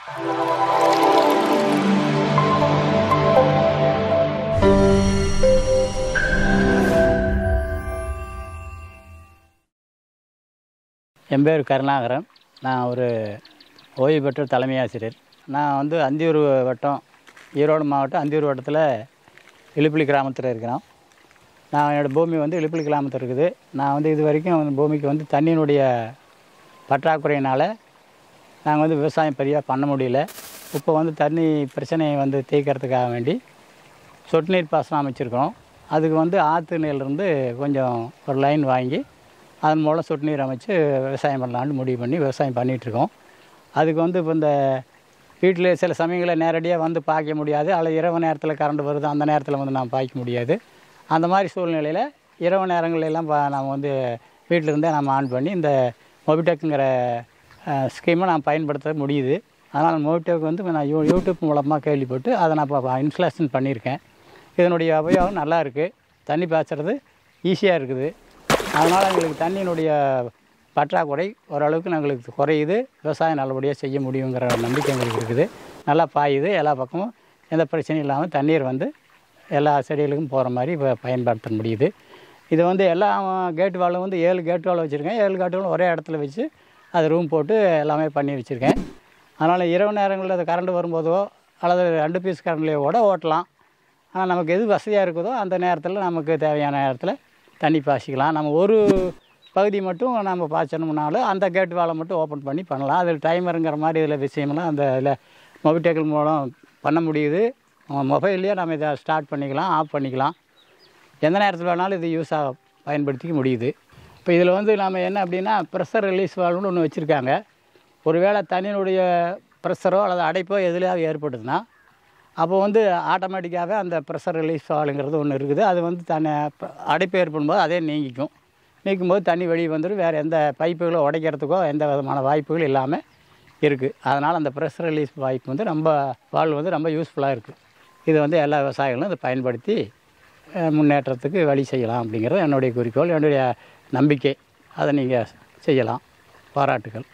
என் பேர் கருணாகரன் நான் ஒரு ஓய்வு பெற்ற தலைமை ஆசிரியர் நான் வந்து அந்தியூர் வட்டம் ஈரோடு மாவட்டம் அந்தியூர் வட்டத்தில் இழுப்பிலி கிராமத்தில் இருக்கிறோம் நான் என்னோடய பூமி வந்து இழுப்பிலி கிராமத்தில் இருக்குது நான் வந்து இது வரைக்கும் அந்த பூமிக்கு வந்து தண்ணியினுடைய பற்றாக்குறையினால் நாங்கள் வந்து விவசாயம் பெரியாக பண்ண முடியல இப்போ வந்து தண்ணி பிரச்சனையை வந்து தீர்க்கறதுக்காக வேண்டி சொட்டு நீர் பாசனம் அமைச்சிருக்கிறோம் அதுக்கு வந்து ஆற்று நீர்லேருந்து கொஞ்சம் ஒரு லைன் வாங்கி அதன் மூலம் சொட்டு நீர் அமைச்சு விவசாயம் பண்ணலான்னு முடிவு பண்ணி விவசாயம் பண்ணிகிட்ருக்கோம் அதுக்கு வந்து இப்போ இந்த வீட்டில் சில சமயங்களில் நேரடியாக வந்து பாய்க்க முடியாது அல்லது இரவு நேரத்தில் கரண்ட் வருது அந்த நேரத்தில் வந்து நாம் பாய்க்க முடியாது அந்த மாதிரி சூழ்நிலையில் இரவு நேரங்கள்ல எல்லாம் பா நாம் வந்து வீட்டில் இருந்தே நம்ம ஆன் பண்ணி இந்த மொபிடெக்குங்கிற ஸ்கீமை நான் பயன்படுத்த முடியுது அதனால் மொபிடெக் வந்து நான் யூ யூடியூப் மூலமாக கேள்விப்பட்டு அதை நான் இப்போ இன்ஸ்டாலேஷன் பண்ணியிருக்கேன் இதனுடைய உபயோகம் நல்லா இருக்குது தண்ணி பாய்ச்சறது ஈஸியாக இருக்குது அதனால் எங்களுக்கு தண்ணியினுடைய பற்றாக்குறை ஓரளவுக்கு எங்களுக்கு குறையுது விவசாயம் நல்லபடியாக செய்ய முடியுங்கிற நம்பிக்கை எங்களுக்கு இருக்குது நல்லா பாயுது எல்லா பக்கமும் எந்த பிரச்சனையும் இல்லாமல் தண்ணீர் வந்து எல்லா செடிகளுக்கும் போகிற மாதிரி இப்போ பயன்படுத்த முடியுது இது வந்து எல்லா கேட் வாலும் வந்து ஏழு கேட் வால் வச்சுருக்கேன் ஏழு கேட் வாலும் ஒரே இடத்துல வச்சு அது ரூம் போட்டு எல்லாமே பண்ணி வச்சுருக்கேன் அதனால் இரவு நேரங்களில் அது கரண்ட் வரும்போதோ அல்லது ரெண்டு பீஸ் கரண்ட்லேயோ கூட ஓட்டலாம் ஆனால் நமக்கு எது வசதியாக இருக்குதோ அந்த நேரத்தில் நமக்கு தேவையான நேரத்தில் தண்ணி பாய்ச்சிக்கலாம் நம்ம ஒரு பகுதி மட்டும் நம்ம பாய்ச்சணும்னாலும் அந்த கேட் வாலை மட்டும் ஓப்பன் பண்ணி பண்ணலாம் அதில் டைமருங்கிற மாதிரி இதில் விஷயமெல்லாம் அந்த இதில் மொபிடெக்கிள் மூலம் பண்ண முடியுது மொபைல்லையே நம்ம இதை ஸ்டார்ட் பண்ணிக்கலாம் ஆஃப் பண்ணிக்கலாம் எந்த நேரத்தில் வேணாலும் இது யூஸ் ஆக பயன்படுத்திக்க முடியுது இப்போ இதில் வந்து நாம் என்ன அப்படின்னா ப்ரெஷர் ரிலீஸ் வால்வ்னு ஒன்று வச்சுருக்காங்க ஒருவேளை தண்ணியினுடைய ப்ரெஷரோ அல்லது அடைப்போ எதுலையாவது ஏற்படுதுன்னா அப்போ வந்து ஆட்டோமேட்டிக்காகவே அந்த ப்ரெஷர் ரிலீஸ் வாலுங்கிறது ஒன்று இருக்குது அது வந்து தன்னை அடைப்பு ஏற்படும்போது அதே நீங்கிக்கும் நீக்கும் போது தண்ணி வெளியே வந்துடும் வேறு எந்த பைப்புகளும் உடைக்கிறதுக்கோ எந்த விதமான வாய்ப்புகளும் இல்லாமல் இருக்குது அதனால் அந்த ப்ரெஷர் ரிலீஸ் வாய்ப்பு வந்து ரொம்ப வால்வு வந்து ரொம்ப யூஸ்ஃபுல்லாக இருக்குது இது வந்து எல்லா விவசாயிகளும் இதை பயன்படுத்தி அஹ், முன்னேற்றத்துக்கு வழி செய்யலாம் அப்படிங்கிறது என்னுடைய குறிக்கோள் என்னுடைய நம்பிக்கை அதை நீங்கள் செய்யலாம் பாராட்டுகள்